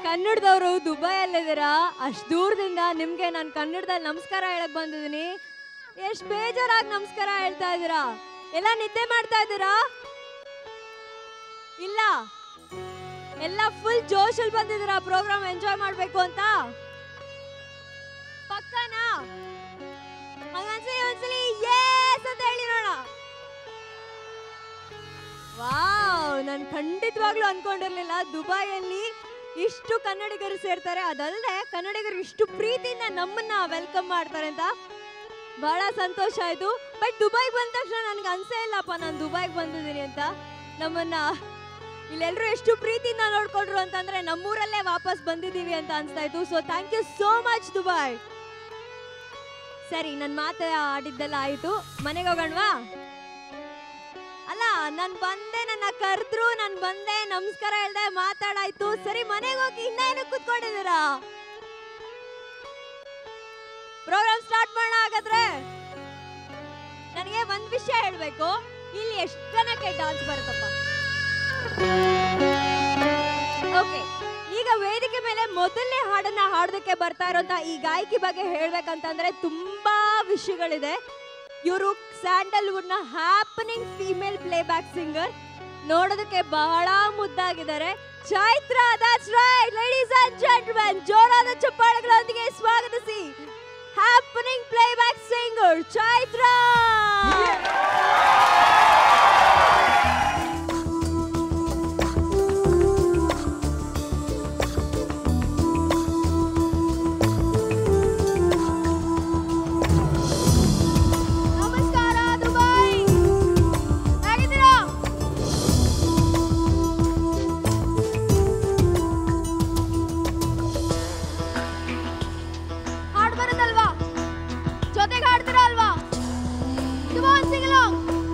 ಕನ್ನಡದವರು ದುಬೈಯಲ್ಲಿದ್ದೀರಾ ಅಷ್ಟು ದೂರದಿಂದ ನಿಮ್ಗೆ ನಾನು ಕನ್ನಡದಲ್ಲಿ ನಮಸ್ಕಾರ ಹೇಳಕ್ ಬಂದಿದ್ದೀನಿ ಎಷ್ಟು ಬೇಜಾರಾಗಿ ನಮಸ್ಕಾರ ಹೇಳ್ತಾ ಇದ್ದೀರಾ ಎಲ್ಲ ನಿದ್ದೆ ಮಾಡ್ತಾ ಇದ್ದೀರಾ ಇಲ್ಲ ಎಲ್ಲ ಫುಲ್ ಜೋಶಲ್ಲಿ ಬಂದಿದ್ದೀರಾ ಪ್ರೋಗ್ರಾಮ್ ಎಂಜಾಯ್ ಮಾಡ್ಬೇಕು ಅಂತ ಪಕ್ಕನಾ ಹಂಗನ್ಸಲಿ ಒಂದ್ಸಲಿ ಯೇಸ್ ಅಂತ ಹೇಳಿ ನೋಡ ವಾವ್ ನಾನು ಖಂಡಿತವಾಗ್ಲೂ ಅನ್ಕೊಂಡಿರ್ಲಿಲ್ಲ ದುಬೈಯಲ್ಲಿ ಇಷ್ಟು ಕನ್ನಡಿಗರು ಸೇರ್ತಾರೆ ಅದಲ್ಲದೆ ಕನ್ನಡಿಗರು ಇಷ್ಟು ಪ್ರೀತಿಯಿಂದ ನಮ್ಮನ್ನ ವೆಲ್ಕಮ್ ಮಾಡ್ತಾರೆ ಅಂತ ಬಹಳ ಸಂತೋಷ ಆಯ್ತು ಬಟ್ ದುಬೈಗೆ ಬಂದ ತಕ್ಷಣ ನನಗೆ ಅನ್ಸೇ ಇಲ್ಲಪ್ಪ ನಾನು ದುಬೈಗೆ ಬಂದಿದ್ದೀನಿ ಅಂತ ನಮ್ಮನ್ನ ಇಲ್ಲೆಲ್ಲರೂ ಎಷ್ಟು ಪ್ರೀತಿಯಿಂದ ನೋಡ್ಕೊಂಡ್ರು ಅಂತಂದ್ರೆ ನಮ್ಮೂರಲ್ಲೇ ವಾಪಸ್ ಬಂದಿದ್ದೀವಿ ಅಂತ ಅನ್ಸ್ತಾ ಇತ್ತು so thank you so much Dubai ಸರಿ ನನ್ನ ಮಾತು ಆಡಿದ್ದೆಲ್ಲ ಆಯಿತು ಮನೆಗೆ ಹೋಗೋಣವಾ ಅಲ್ಲ ನಾನು ಬಂದೆ ನನ್ನ ಕರೆದ್ರು ನಾನು ಬಂದೆ ನಮಸ್ಕಾರ ಹೇಳ್ದೆ ಮಾತಾಡಾಯ್ತು ಸರಿ ಮನೆಗೆ ಹೋಗಿ ಇನ್ನೇನು ಕುತ್ಕೊಂಡಿದ್ದೀರಾ ಪ್ರೋಗ್ರಾಮ್ ಸ್ಟಾರ್ಟ್ ಮಾಡೋಣ ಹಾಗಾದ್ರೆ ನನಗೆ ಒಂದ್ ವಿಷಯ ಹೇಳ್ಬೇಕು ಇಲ್ಲಿ ಎಷ್ಟು ಜನಕ್ಕೆ ಡಾನ್ಸ್ ಬರುತ್ತಪ್ಪ ಓಕೆ ಈಗ ವೇದಿಕೆ ಮೇಲೆ ಮೊದಲನೇ ಹಾಡನ್ನ ಹಾಡೋದಕ್ಕೆ ಬರ್ತಾ ಇರೋಂತ ಈ ಗಾಯಕಿ ಬಗ್ಗೆ ಹೇಳ್ಬೇಕಂತಂದ್ರೆ ತುಂಬಾ ವಿಷಯಗಳಿದೆ ಇವರು ಸ್ಯಾಂಡಲ್ವುಡ್ ನ happening female playback singer ನೋಡೋದಕ್ಕೆ ಬಹಳ ಮುದ್ದಾಗಿದ್ದಾರೆ Chaitra that's right ladies and gentlemen ಜೋರಾದ ಚಪ್ಪಾಳೆಗಳೊಂದಿಗೆ ಸ್ವಾಗತಿಸಿ happening playback singer Chaitra ನಮಸ್ಕಾರ ದುಬೈ ಹೇಗಿದ್ದೀರಾ ಹಾಡ್ ಬರುತ್ತಲ್ವಾ ಜೊತೆಗೆ ಹಾಡ್ತೀರಾ ಅಲ್ವಾ Come on, sing along.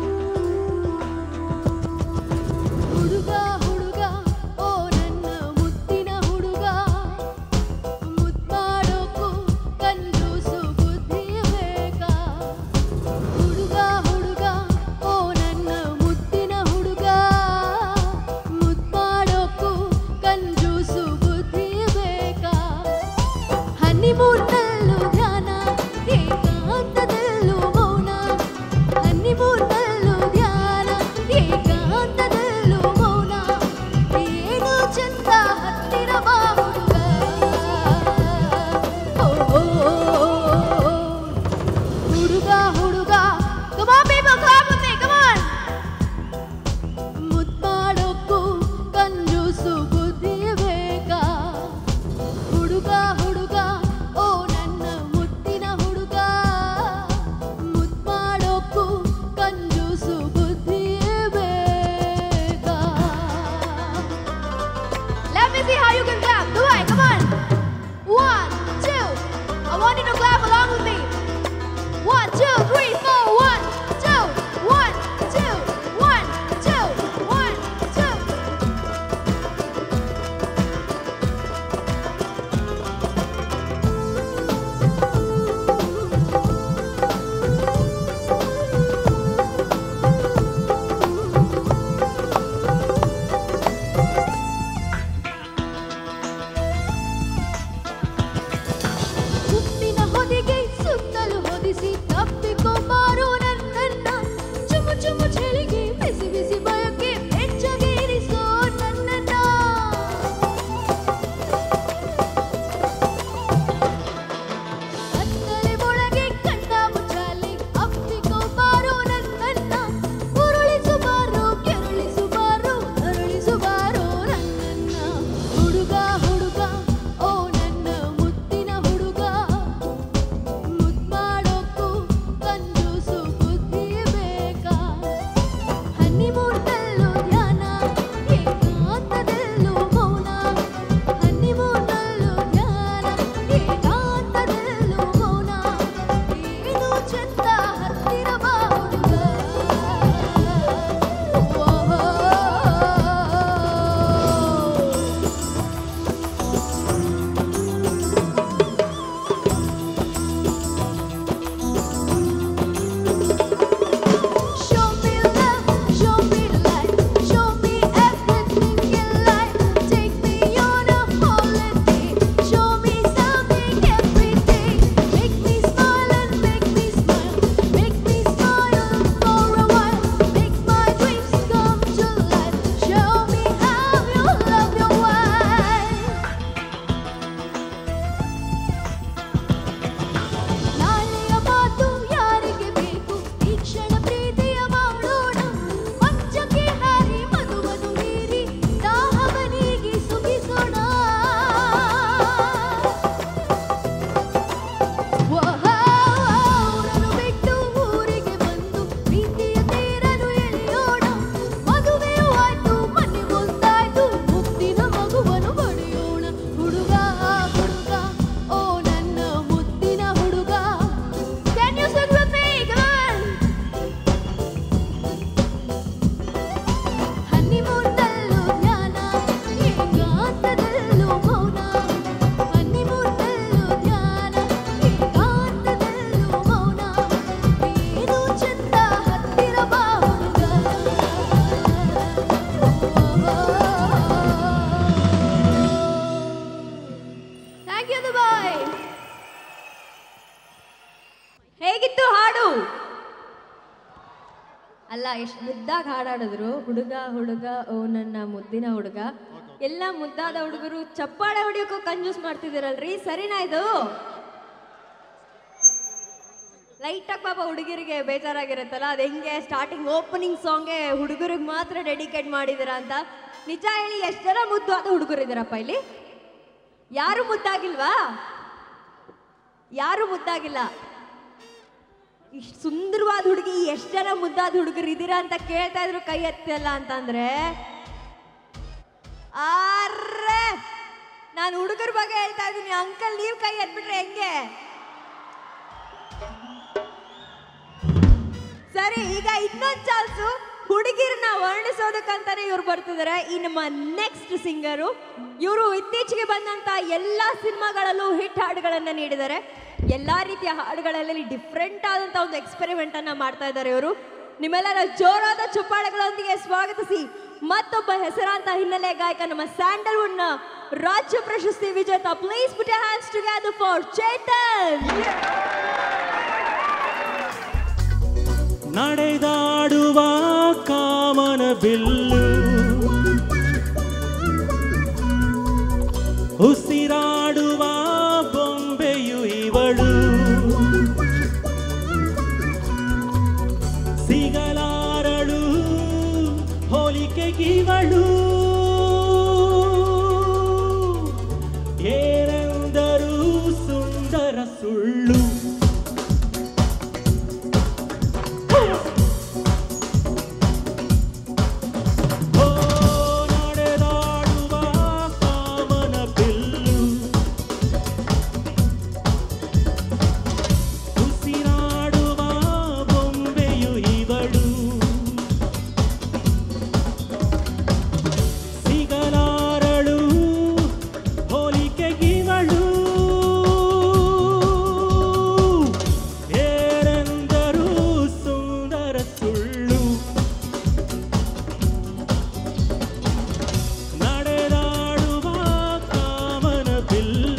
ಹುಡುಗ ಹುಡುಗ ಓ ನನ್ನ ಮುತ್ತಿನ ಹುಡುಗ ಮುತ್ತಾಡೋಕು ಕಂಜೂಸು ಬುದ್ಧಿ ಬೇಕಾ ಹುಡುಗ ಹುಡುಗ ಓ ನನ್ನ ಮುತ್ತಿನ ಹುಡುಗ ಮುತ್ತಾಡೋಕು ಕಂಜೂಸು ಬುದ್ಧಿ ಬೇಕಾ ಹನಿಮೂನ್ನಲ್ಲೂ ಧ್ಯಾನ ಏಕಾಂತದಲ್ಲೂ ಮೌನ ಹನಿಮೂನ್ನಲ್ಲೂ ಧ್ಯಾನ ಏಕಾಂತದಲ್ಲೂ ಮೌನ ಏನು ಚಂದ ಹತ್ತಿರ ಬಾ ಹುಡುಗ ಓ, ಓ, ಓ, ಓ. ಹುಡುಗ ಹುಡುಗ Come on, people, clap with me, come on. ಮುತ್ತಾಡೋಕ್ಕೂ ಕಂಜೂಸು ಬುದ್ಧಿ ಬೇಕಾ ಹುಡುಗ ಹುಡುಗ ಓ ನನ್ನ ಮುತ್ತಿನ ಹುಡುಗ ಮುತ್ತಾಡೋಕ್ಕೂ ಕಂಜೂಸು ಬುದ್ಧಿ ಬೇಕಾ Let me see how you can clap. Do I? Come on. One, two. I want you to clap along with me. One, two, three, four. One, two, one, two, one, two, one, two. ಹುಟ್ಟಿನ ಹೊದಿಗೆ ಅಲ್ಲ ಎಷ್ಟು ಮುದ್ದಾಗಿ ಹಾಡಾಡಿದ್ರು ಹುಡುಗ ಹುಡುಗ ಓ ನನ್ನ ಮುದ್ದಿನ ಹುಡುಗ ಎಲ್ಲ ಮುದ್ದಾದ ಹುಡುಗರು ಚಪ್ಪಾಳೆ ಹೊಡಿಯೋಕ್ಕೂ ಕಂಜೂಸ್ ಮಾಡ್ತಿದ್ದೀರಲ್ರಿ ಸರಿನಾ ಇದು ಲೈಟಾಗಿ ಪಾಪ ಹುಡುಗರಿಗೆ ಬೇಜಾರಾಗಿರುತ್ತಲ್ಲ ಅದು ಹೆಂಗೆ ಸ್ಟಾರ್ಟಿಂಗ್ ಓಪನಿಂಗ್ ಸಾಂಗ್ಗೆ ಹುಡುಗರಿಗೆ ಮಾತ್ರ ಡೆಡಿಕೇಟ್ ಮಾಡಿದ್ದೀರಾ ಅಂತ ನಿಜ ಹೇಳಿ ಎಷ್ಟು ಜನ ಮುದ್ದು ಆದ ಹುಡುಗರು ಇದ್ದೀರಪ್ಪ ಇಲ್ಲಿ ಯಾರು ಮುದ್ದಾಗಿಲ್ವಾ ಯಾರು ಮುದ್ದಾಗಿಲ್ಲ ಇಷ್ಟು ಸುಂದರವಾದ ಹುಡುಗಿ ಎಷ್ಟು ಜನ ಮುದ್ದಾದ ಹುಡುಗರು ಇದ್ದೀರಾ ಅಂತ ಕೇಳ್ತಾ ಇದ್ರು ಕೈ ಎತ್ತಲ್ಲ ಅಂತಂದ್ರೆ ಆರ್ರೆ ನಾನು ಹುಡುಗರ ಬಗ್ಗೆ ಹೇಳ್ತಾ ಇದ್ದೀನಿ ಅಂಕಲ್ ನೀವು ಕೈ ಎತ್ಬಿಟ್ರೆ ಹೆಂಗೆ ಸರಿ ಈಗ ಇನ್ನೊಂದು ಚಾನ್ಸು ಹುಡುಗಿರನ್ನ ವರ್ಣಿಸೋದಕ್ಕಂತಾನೆ ಇವ್ರು ಬರ್ತಿದ್ದಾರೆ ಈ ನಮ್ಮ ನೆಕ್ಸ್ಟ್ ಸಿಂಗರು ಇವರು ಇತ್ತೀಚೆಗೆ ಬಂದಂತ ಎಲ್ಲಾ ಸಿನಿಮಾಗಳಲ್ಲೂ ಹಿಟ್ ಹಾಡುಗಳನ್ನ ನೀಡಿದ್ದಾರೆ ಎಲ್ಲಾ ರೀತಿಯ ಹಾಡುಗಳಲ್ಲಿ ಡಿಫ್ರೆಂಟ್ ಆದಂತ ಒಂದು ಎಕ್ಸ್ಪೆರಿಮೆಂಟ್ ಅನ್ನ ಮಾಡ್ತಾ ಇದ್ದಾರೆ ಇವರು ನಿಮ್ಮೆಲ್ಲರ ಜೋರಾದ ಚುಪ್ಪಾಳೆಗಳೊಂದಿಗೆ ಸ್ವಾಗತಿಸಿ ಮತ್ತೊಬ್ಬ ಹೆಸರಾಂತ ಹಿನ್ನೆಲೆ ಗಾಯಕ ನಮ್ಮ ಸ್ಯಾಂಡಲ್ವುಡ್ ನ ರಾಜ್ಯ ಪ್ರಶಸ್ತಿ ವಿಜೇತ please put hands together for Chetan ನಡೆದಾಡುವ ಕಾಮನ ಬಿಲ್ಲು ಉಸಿರಾಡುವ ಬೊಂಬೆಯು ಇವಳು ಸಿಗಲಾರಳು ಹೋಲಿಕೆಗಿವಳು ಏನೆಂದರೂ ಸುಂದರ ಸುಳ್ಳು ಓ ನಡೆದಾಡುವ ಕಾಮನ ಬಿಲ್ಲು ಉಸಿರಾಡುವ ಬೊಂಬೆಯು ಇವಳು ಸಿಗಲಾರಳು ಹೋಲಿಕೆಗಿವಳು ಏನೆಂದರೂ ಸುಂದರ ಸುಳ್ಳು ನಡೆದಾಡುವ ಕಾಮನ ಬಿಲ್ಲು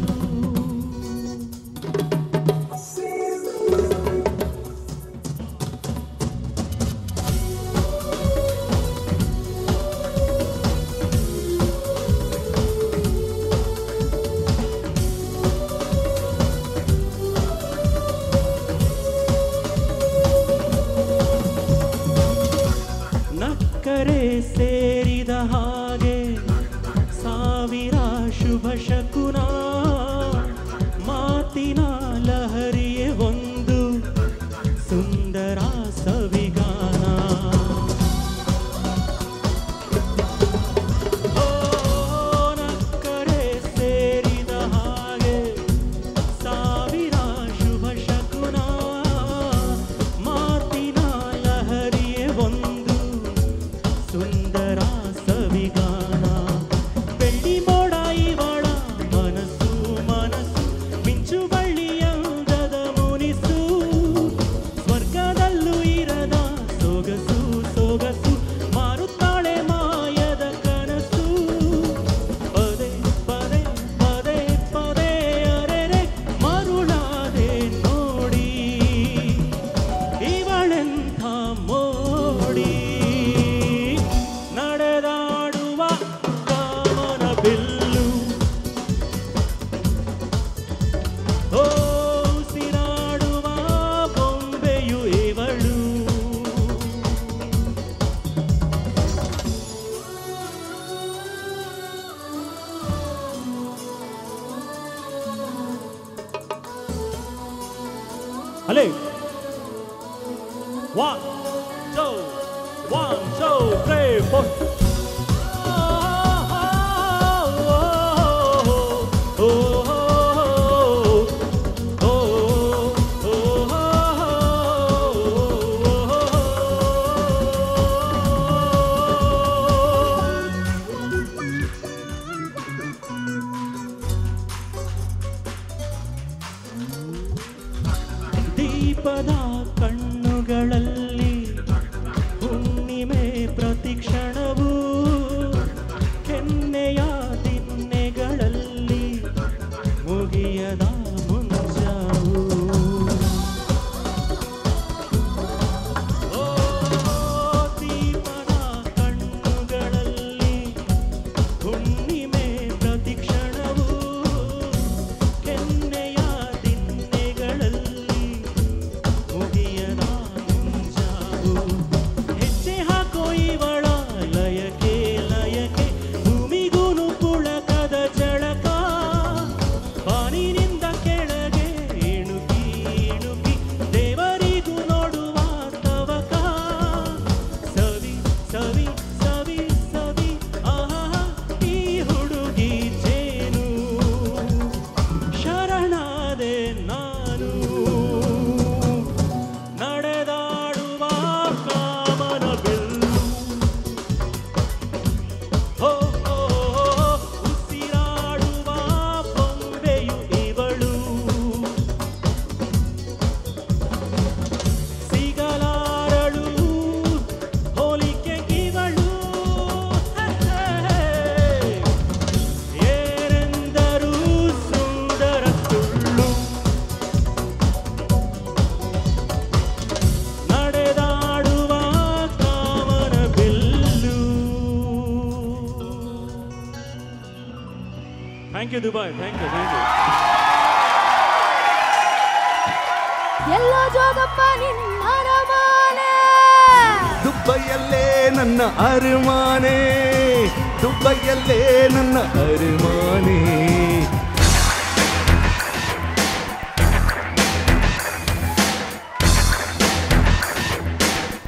ನಕ್ಕರೆ ಸೇರಿದ ಹಾಗೆ ಸಾವಿರ ಶುಭ ಶಕುನ ಮಾತಿನ ಲಹರಿಯೇ ಒಂದು ಸುಂದರ ಸವಿಗಾನ ಓ ನಕ್ಕರೆ ಸೇರಿದ ಹಾಗೆ ಸಾವಿರ ಶುಭ ಶಕುನ ಮಾತಿನ ಲಹರಿಯೇ ಒಂದು ಸುಂದರ ಸವಿಗಾನ ಬೆಳ್ಳಿ ಮೋಡ ಇವಳ ಮನಸ್ಸು ಮನಸ್ಸು ಮಿಂಚು ಬಳ್ಳಿಯಂದದ ಮುನಿಸು ಸ್ವರ್ಗದಲ್ಲೂ ಇರದ ಸೊಗಸು ಸೊಗಸು ಮಾರುತ್ತಾಳೆ ಮಾಯದ ಕನಸು ಪದೇ ಪದೇ ಪದೇ ಪದೇ ಅರೆರೆ ಮರುಳಾದೆ ನೋಡಿ ಇವಳೆಂಥ ಮೋಡಿ ನಡೆದಾಡುವ ಕಾಮನ ಬಿಲ್ಲು ಓ ಉಸಿರಾಡುವ ಬೊಂಬೆಯು ಇವಳು ಅಲೇ One, two, one, two, three, four. ದೀಪದ ಕಣ್ಣುಗಳಲ್ಲಿ ಹುಣ್ಣಿಮೆ ಪ್ರತಿಕ್ಷಣವು ಕೆನ್ನೆಯ ದಿನ್ನೆಗಳಲ್ಲಿ ಮುಗಿಯದ ಮುಂಜಾವು ಓ Thank you, Dubai. Thank you, thank you. ಎಲ್ಲೋ ಜೋಗಪ್ಪ ನಿನ್ನ ಅರಮಾನೆ ದುಬ್ಬೈಯಲ್ಲೇ ನನ್ನ ಅರಮಾನೆ ದುಬ್ಬೈಯಲ್ಲೇ ನನ್ನ ಅರಮಾನೆ